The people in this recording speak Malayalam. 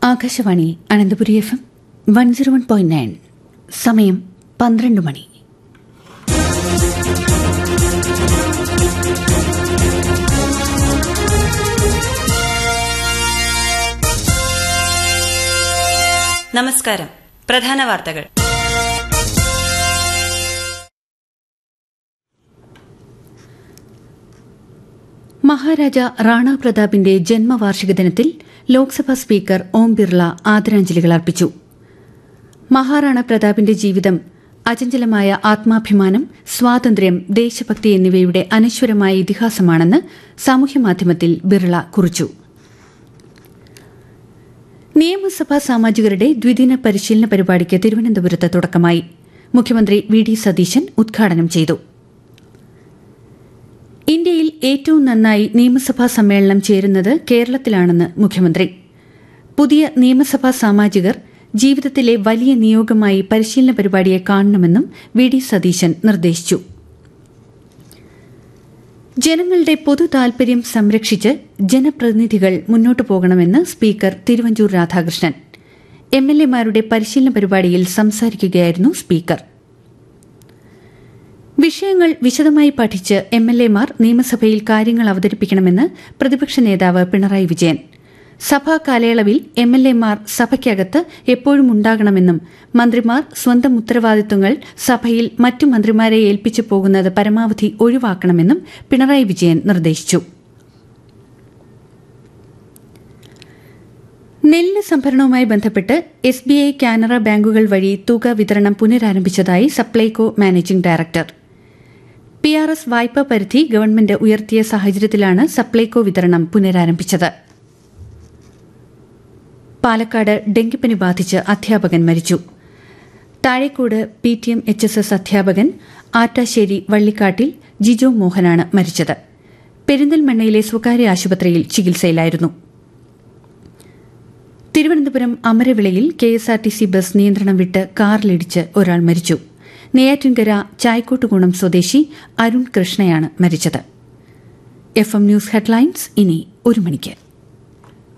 Akashvani Ananthapuri F M one zero one point nine സമയം പന്ത്രണ്ട് മണി നമസ്കാരം പ്രധാന വാർത്തകൾ മഹാരാജ റാണ പ്രതാപിന്റെ ജന്മവാർഷിക ദിനത്തിൽ ലോക്സഭാ സ്പീക്കർ ഓം ബിർള ആദരാഞ്ജലികൾ അർപ്പിച്ചു മഹാറാണ പ്രതാപിന്റെ ജീവിതം അചഞ്ചലമായ ആത്മാഭിമാനം സ്വാതന്ത്ര്യം ദേശഭക്തി എന്നിവയുടെ അനശ്വരമായ ഇതിഹാസമാണെന്ന് സാമൂഹ്യമാധ്യമത്തിൽ ബിർള കുറിച്ചു നിയമസഭാ സാമാജികരുടെ ദ്വിദിന പരിശീലന പരിപാടിക്ക് തിരുവനന്തപുരത്ത് തുടക്കമായി മുഖ്യമന്ത്രി വി ഡി സതീശൻ ഉദ്ഘാടനം ചെയ്തു ഇന്ത്യയിൽ ഏറ്റവും നന്നായി നിയമസഭാ സമ്മേളനം ചേരുന്നത് കേരളത്തിലാണെന്ന് മുഖ്യമന്ത്രി പുതിയ നിയമസഭാ സാമാജികർ ജീവിതത്തിലെ വലിയ നിയോഗമായി പരിശീലന പരിപാടിയെ കാണണമെന്നും വി ഡി സതീശൻ നിർദ്ദേശിച്ചു ജനങ്ങളുടെ പൊതു താൽപര്യം സംരക്ഷിച്ച് ജനപ്രതിനിധികൾ മുന്നോട്ടു പോകണമെന്ന് speaker Thiruvanchoor Radhakrishnan M L എമാരുടെ പരിശീലന പരിപാടിയിൽ സംസാരിക്കുകയായിരുന്നു സ്പീക്കർ വിഷയങ്ങൾ വിശദമായി പഠിച്ച് എം എൽ എമാർ നിയമസഭയിൽ കാര്യങ്ങൾ അവതരിപ്പിക്കണമെന്ന് പ്രതിപക്ഷ നേതാവ് പിണറായി വിജയൻ സഭാ കാലയളവിൽ എം എൽ എമാർ സഭയ്ക്കകത്ത് എപ്പോഴും ഉണ്ടാകണമെന്നും മന്ത്രിമാർ സ്വന്തം ഉത്തരവാദിത്തങ്ങൾ സഭയിൽ മറ്റു മന്ത്രിമാരെ ഏൽപ്പിച്ചു പോകുന്നത് പരമാവധി ഒഴിവാക്കണമെന്നും പിണറായി വിജയൻ നിർദ്ദേശിച്ചു നെല്ല് സംഭരണവുമായി ബന്ധപ്പെട്ട് എസ് ബി ഐ കാനറ ബാങ്കുകൾ വഴി തുക വിതരണം പുനരാരംഭിച്ചതായി Supplyco managing director P R S വായ്പാ പരിധി ഗവൺമെന്റ് ഉയർത്തിയ സാഹചര്യത്തിലാണ് സപ്ലൈകോ വിതരണം പുനരാരംഭിച്ചത് പാലക്കാട് ഡെങ്കിപ്പനി ബാധിച്ച് അധ്യാപകൻ മരിച്ചു Thazhekode P T M H S S അധ്യാപകൻ ആറ്റാശ്ശേരി വള്ളിക്കാട്ടിൽ ജിജോ മോഹനാണ് മരിച്ചത് പെരിന്തൽമണ്ണയിലെ സ്വകാര്യ ആശുപത്രിയിൽ ചികിത്സയിലായിരുന്നു തിരുവനന്തപുരം അമരവിളയിൽ K S R T C bus നിയന്ത്രണം വിട്ട് കാറിലിടിച്ച് ഒരാൾ മരിച്ചു നെയ്യാറ്റിൻകര ചായ്ക്കോട്ടുകുണം സ്വദേശി അരുൺ കൃഷ്ണയാണ് മരിച്ചത് എഫ് എം ന്യൂസ് ഹെഡ്ലൈൻസ് ഇനി ഒരു മണിക്ക്